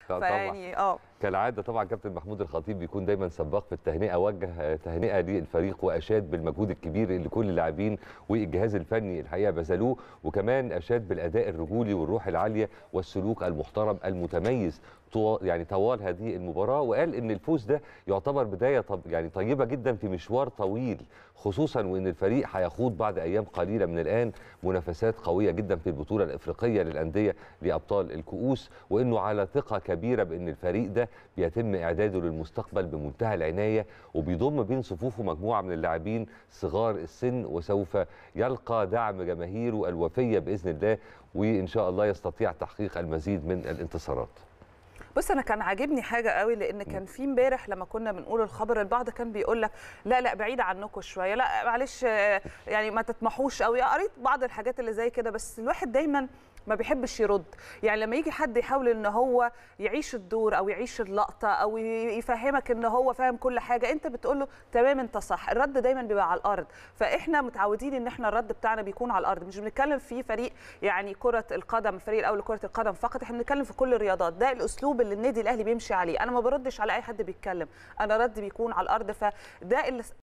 طبعاً. فيعني اه كالعاده طبعا كابتن محمود الخطيب بيكون دايما سباق في التهنئه وجه تهنئه للفريق واشاد بالمجهود الكبير اللي كل اللاعبين والجهاز الفني الحقيقه بذلوه وكمان اشاد بالاداء الرجولي والروح العاليه والسلوك المحترم المتميز طو- يعني طوال هذه المباراه وقال ان الفوز ده يعتبر بدايه طب يعني طيبه جدا في مشوار طويل خصوصا وان الفريق هيخوض بعد ايام قليله من الان منافسات قويه جدا في البطوله الافريقيه للانديه لابطال الكؤوس وانه على ثقه كبيره بان الفريق ده بيتم اعداده للمستقبل بمنتهى العنايه وبيضم بين صفوفه مجموعه من اللاعبين صغار السن وسوف يلقى دعم جماهيره الوفيه باذن الله وان شاء الله يستطيع تحقيق المزيد من الانتصارات بص انا كان عاجبني حاجه قوي لان كان في امبارح لما كنا بنقول الخبر البعض كان بيقول لك لا لا بعيد عنكم شويه لا معلش آه، يعني ما تطمحوش قوي قريت بعض الحاجات اللي زي كده بس الواحد دايما ما بيحبش يرد يعني لما يجي حد يحاول ان هو يعيش الدور او يعيش اللقطه او ي- يفهمك ان هو فاهم كل حاجه انت بتقول له تمام انت صح الرد دايما بيبقى على الارض فاحنا متعودين ان احنا الرد بتاعنا بيكون على الارض مش بنتكلم في فريق يعني كره القدم الفريق الاول لكره القدم فقط احنا بنتكلم في كل الرياضات ده الاسلوب اللي النادي الاهلي بيمشي عليه انا ما بردش على اي حد بيتكلم انا رد بيكون على الارض فده اللي